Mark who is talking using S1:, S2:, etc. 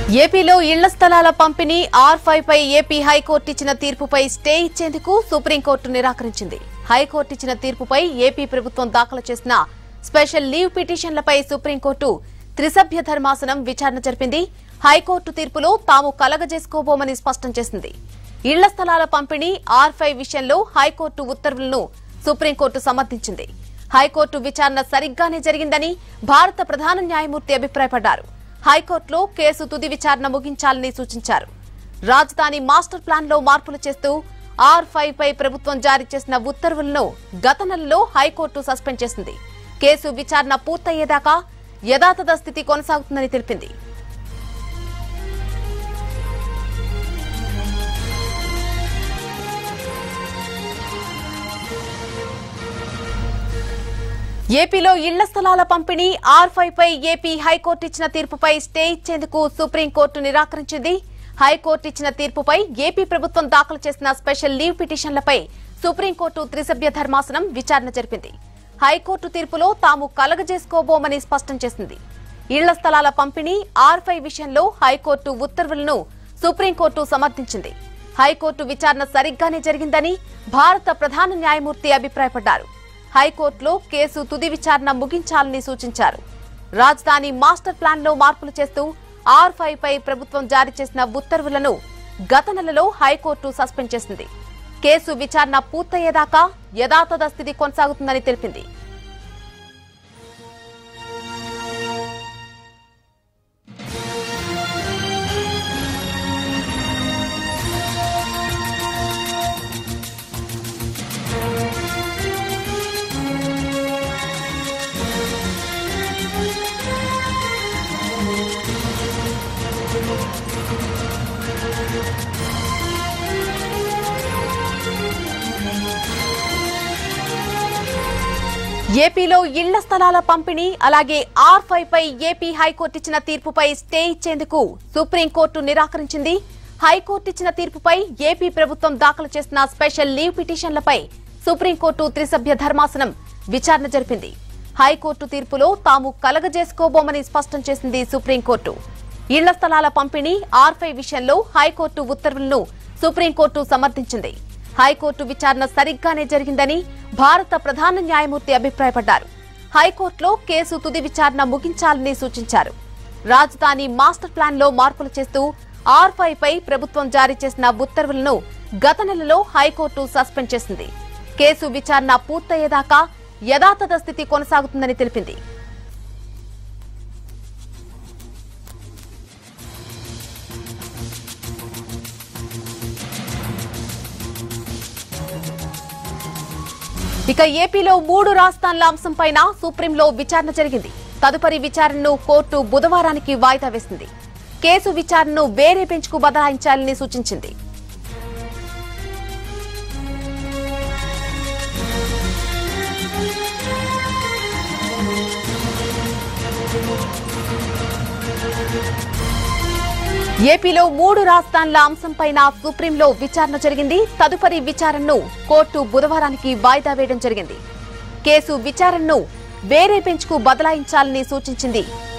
S1: ఏపీలో ఇళ్ల స్థలాల పంపిణీ ఆర్ ఫైవ్ పై ఏపీ హైకోర్టు ఇచ్చిన తీర్పుపై స్టే ఇచ్చేందుకు సుప్రీంకోర్టు నిరాకరించింది హైకోర్టు ఇచ్చిన తీర్పుపై ఏపీ ప్రభుత్వం దాఖలు చేసిన స్పెషల్ లీవ్ పిటిషన్లపై సుప్రీంకోర్టు త్రిసభ్య ధర్మాసనం విచారణ జరిపింది హైకోర్టు తీర్పులో తాము కలగజేసుకోబోమని స్పష్టం చేసింది ఇళ్ల స్థలాల పంపిణీ ఆర్ ఫైవ్ విషయంలో హైకోర్టు ఉత్తర్వులను సుప్రీంకోర్టు సమర్థించింది హైకోర్టు విచారణ సరిగ్గానే జరిగిందని భారత ప్రధాన న్యాయమూర్తి అభిప్రాయపడ్డారు హైకోర్టులో కేసు తుది విచారణ ముగించాలని సూచించారు రాజధాని మాస్టర్ ప్లాన్ లో మార్పులు చేస్తూ ఆర్ ఫైవ్ పై ప్రభుత్వం జారీ చేసిన ఉత్తర్వులను గత నెలలో హైకోర్టు సస్పెండ్ చేసింది కేసు విచారణ పూర్తయ్యేదాకా యథాతథ స్థితి కొనసాగుతుందని తెలిపింది ఏపీలో ఇళ్ల స్థలాల పంపిణీ ఆర్ ఫైవ్ పై ఏపీ హైకోర్టు ఇచ్చిన తీర్పుపై స్టే ఇచ్చేందుకు సుప్రీంకోర్టు నిరాకరించింది హైకోర్టు ఇచ్చిన తీర్పుపై ఏపీ ప్రభుత్వం దాఖలు చేసిన స్పెషల్ లీవ్ పిటిషన్లపై సుప్రీంకోర్టు త్రిసభ్య ధర్మాసనం విచారణ జరిపింది హైకోర్టు తీర్పులో తాము కలగజేసుకోబోమని స్పష్టం చేసింది ఇళ్ల స్థలాల పంపిణీ ఆర్ ఫైవ్ విషయంలో హైకోర్టు ఉత్తర్వులను సుప్రీంకోర్టు సమర్థించింది హైకోర్టు విచారణ సరిగ్గానే జరిగిందని భారత ప్రధాన న్యాయమూర్తి అభిప్రాయపడ్డారు హైకోర్టులో కేసు తుది విచారణ ముగించాలని సూచించారు రాజధాని మాస్టర్ ప్లాన్ లో మార్పులు చేస్తూ ఆర్ ఫైవ్ పై ప్రభుత్వం జారీ చేసిన ఉత్తర్వులను గత నెలలో హైకోర్టు సస్పెండ్ చేసింది కేసు విచారణ పూర్తయ్యేదాకా యథాతథ స్థితి కొనసాగుతుందని తెలిపింది ఏపీలో ఇళ్ల స్థలాల పంపిణీ అలాగే ఆర్ ఫైవ్ పై ఏపీ హైకోర్టు ఇచ్చిన తీర్పుపై స్టే ఇచ్చేందుకు సుప్రీంకోర్టు నిరాకరించింది హైకోర్టు ఇచ్చిన తీర్పుపై ఏపీ ప్రభుత్వం దాఖలు చేసిన స్పెషల్ లీవ్ పిటిషన్లపై సుప్రీంకోర్టు త్రిసభ్య ధర్మాసనం విచారణ జరిపింది హైకోర్టు తీర్పులో తాము కలగజేసుకోబోమని స్పష్టం చేసింది సుప్రీంకోర్టు ఇళ్ల స్థలాల పంపిణీ ఆర్ ఫైవ్ విషయంలో హైకోర్టు ఉత్తర్వులను సుప్రీంకోర్టు సమర్థించింది హైకోర్టు విచారణ సరిగ్గానే జరిగిందని భారత ప్రధాన న్యాయమూర్తి అభిప్రాయపడ్డారు హైకోర్టులో కేసు తుది విచారణ ముగించాలని సూచించారు రాజధాని మాస్టర్ ప్లాన్ లో మార్పులు చేస్తూ ఆర్ ఫైవ్ పై ప్రభుత్వం జారీ చేసిన ఉత్తర్వులను గత నెలలో హైకోర్టు సస్పెండ్ చేసింది కేసు విచారణ పూర్తయ్యేదాకా యథాతథ స్థితి కొనసాగుతుందని తెలిపింది ఇక ఏపీలో మూడు రాజధానుల అంశంపైన సుప్రీంలో విచారణ జరిగింది తదుపరి విచారణను కోర్టు బుధవారానికి వాయిదా వేసింది కేసు విచారణను వేరే బెంచ్కు బదలాయించాలని సూచించింది ఏపీలో మూడు రాజధానుల అంశంపైన సుప్రీంలో విచారణ జరిగింది తదుపరి విచారణను కోర్టు బుధవారానికి వాయిదా వేయడం జరిగింది కేసు విచారణను వేరే బెంచ్కు బదలాయించాలని సూచించింది